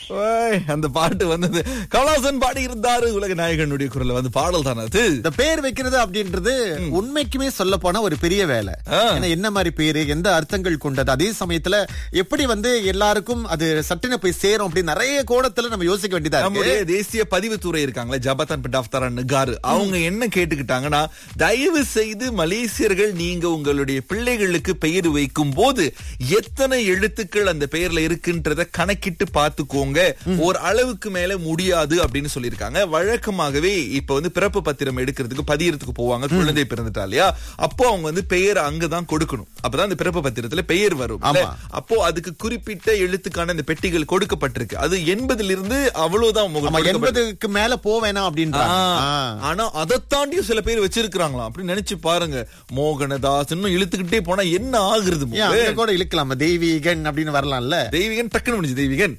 ஓய், அந்த பாட்டு வந்தது கமலாசன் பாடி இருந்தாரு உலக நாயகனுடைய குரல்ல வந்து பாடல் தானே அது இந்த பேர் வைக்கிறது அப்படின்றது உண்மைக்குமே சொல்ல போனா ஒரு பெரிய வேலை ஆ. ஏன்னா என்ன மாதிரி பேரு எந்த அர்த்தங்கள் கொண்டது அதே சமயத்துல எப்படி வந்து எல்லாருக்கும் அது சட்டுன்னு போய் சேரும் அப்படி நிறைய கோணத்துல நம்ம யோசிக்க வேண்டியதா இருக்கு நம்முடைய தேசிய பதிவுத்துறை இருக்காங்களே ஜபதான் பிட்டாஃப்தாரன் நகாரு அவங்க என்ன கேட்டுக்கிட்டாங்கன்னா தயவு செய்து மலேசியர்கள் நீங்க உங்களுடைய பிள்ளைகளுக்கு பெயர் வைக்கும் போது எத்தனை எழுத்துக்கள் அந்த பெயர்ல இருக்குன்றத கணக்கிட்டு பார்த்துக்கோங்க ஒரு அளவுக்கு மேல முடியாது அப்படின்னு சொல்லியிருக்காங்க வழக்கமாகவே இப்ப வந்து பிறப்பு பத்திரம் எடுக்கிறதுக்கு பதியறதுக்கு போவாங்க குழந்தை பிறந்துட்டா இல்லையா அப்போ அவங்க வந்து பெயர் அங்கதான் கொடுக்கணும் அப்பதான் அந்த பிறப்பு பத்திரத்துல பெயர் வரும் இல்ல? ஆமா. அப்போ அதுக்கு குறிப்பிட்ட எழுத்துக்கான இந்த பெட்டிகள் கொடுக்கப்பட்டிருக்கு அது எண்பதுல இருந்து அவ்வளவுதான் முகம் ஆமா கொடுக்கப்பட்டிருக்கு. எண்பதுக்கு மேல போவேனா அப்படின்றாங்க ஆ, ஆ. ஆனா அதை தாண்டியும் சில பேர் வச்சிருக்காங்களாம் அப்படின்னு நினைச்சு பாருங்க மோகனதாஸ் இன்னும் இழுத்துக்கிட்டே போனா என்ன ஆகுறது ஏன் மோகன்? அங்க கூட இழுக்கலாமா தெய்வீகன் அப்படின்னு வரலாம்ல தெய்வீகன் டக்குன்னு முடிஞ்சு தெய்வீகன்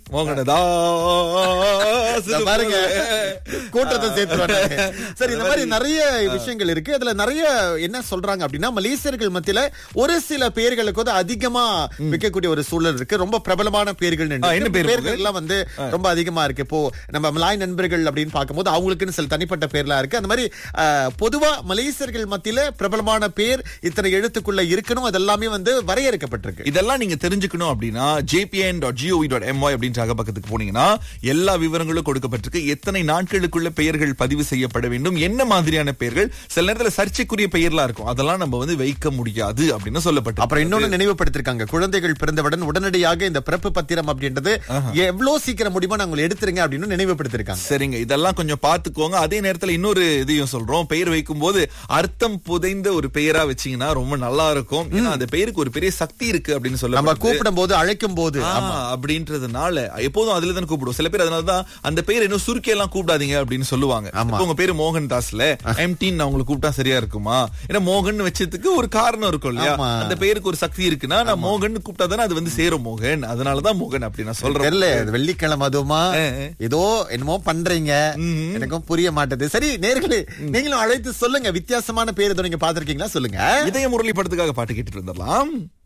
மோகனதாஸ் இத பாருங்க கூட்டத்தை சேர்த்து சரி இந்த மாதிரி நிறைய விஷயங்கள் இருக்கு அதுல நிறைய என்ன சொல்றாங்க அப்படின்னா மலேசியர்கள் மத்தியில ஒரு சில பேர்களுக்கு வந்து அதிகமா வைக்கக்கூடிய ஒரு சூழல் இருக்கு ரொம்ப பிரபலமான பேர்கள் ஆ, என்ன பேர் பேர்கள் எல்லாம் வந்து ரொம்ப அதிகமா இருக்கு இப்போ நம்ம மலாய் நண்பர்கள் அப்படின்னு பார்க்கும்போது அவங்களுக்குன்னு சில தனிப்பட்ட பேர்லாம் இருக்கு அந்த மாதிரி அஹ், பொதுவா மலேசியர்கள் மத்தியில பிரபலமான பேர் இத்தனை எழுத்துக்குள்ள இருக்கணும் அதெல்லாமே வந்து வரையறுக்கப்பட்டிருக்கு இதெல்லாம் நீங்க தெரிஞ்சுக்கணும் அப்படின்னா JPN dot gov dot MY அப்படின்ற அகப்பக்கத்துக்கு போனீங்கன்னா எல்லா விவரங்களும் கொடுக்கப்பட்டிருக்கு எத்தனை நாட்களுக்குள்ள பெயர்கள் பதிவு செய்யப்பட வேண்டும் என்ன மாதிரியான பெயர்கள் சில நேரத்துல சர்ச்சைக்குரிய பெயர்லாம் இருக்கும் அதெல்லாம் நம்ம வந்து வைக்க முடியாது அப்படின்னு சொல்லப்பட்டு அப்புறம் இன்னொன்னு நினைவுபடுத்திருக்காங்க குழந்தைகள் பிறந்தவுடன் உடனடியாக இந்த பிறப்பு பத்திரம் அப்படின்றது எவ்வளவு சீக்கிரம் முடியுமோ நாங்கள் எடுத்துருங்க அப்படின்னு நினைவுபடுத்திருக்காங்க சரிங்க இதெல்லாம் கொஞ்சம் பாத்துக்கோங்க அதே நேரத்துல இன்னொரு இதையும் சொல்றோம் பெயர் வைக்கும் போது அர்த்தம் புதைந்த ஒரு பெயரா வச்சீங்கன்னா ரொம்ப நல்லா இருக்கும் ஏன்னா அந்த பெயருக்கு ஒரு பெரிய சக்தி இருக்கு அப்படின்னு சொல்ல நம்ம கூப்பிடும் போது அழைக்கும் போது ஆ, அப்படின்றதுனால எப்போதும் அதுல தானே கூப்பிடுவோம் சில பேர் அதனாலதான் அந்த பேர் இன்னும் சுருக்கி எல்லாம் கூப்பிடாதீங்க அப்படின்னு சொல்லுவாங்க ஆமா. இப்போ உங்க பேரு மோகன் தாஸ்ல எம்டின்னு நான் உங்களுக்கு கூப்பிட்டா சரியா இருக்குமா ஏன்னா மோகன் வச்சதுக்கு ஒரு காரணம் இருக்கும் இல்லையா ஆமா. அந்த பேருக்கு ஒரு சக்தி இருக்குன்னா நான் மோகன் கூப்பிட்டா தானே அது வந்து சேரும் மோகன் அதனாலதான் மோகன் அப்படி நான் சொல்றேன் தெரியல இது வெள்ளிக்கிழமை அதுவுமா ஆ, ஆ. ஏதோ என்னமோ பண்றீங்க எனக்கும் புரிய மாட்டேது சரி நேர்களே நீங்களும் அழைத்து சொல்லுங்க வித்தியாசமான பேர் எதுவும் நீங்க பாத்திருக்கீங்களா சொல்லுங்க இதய முரளி படத்துக்காக பாட்டு கேட்டுட்டு வந்துடலாம்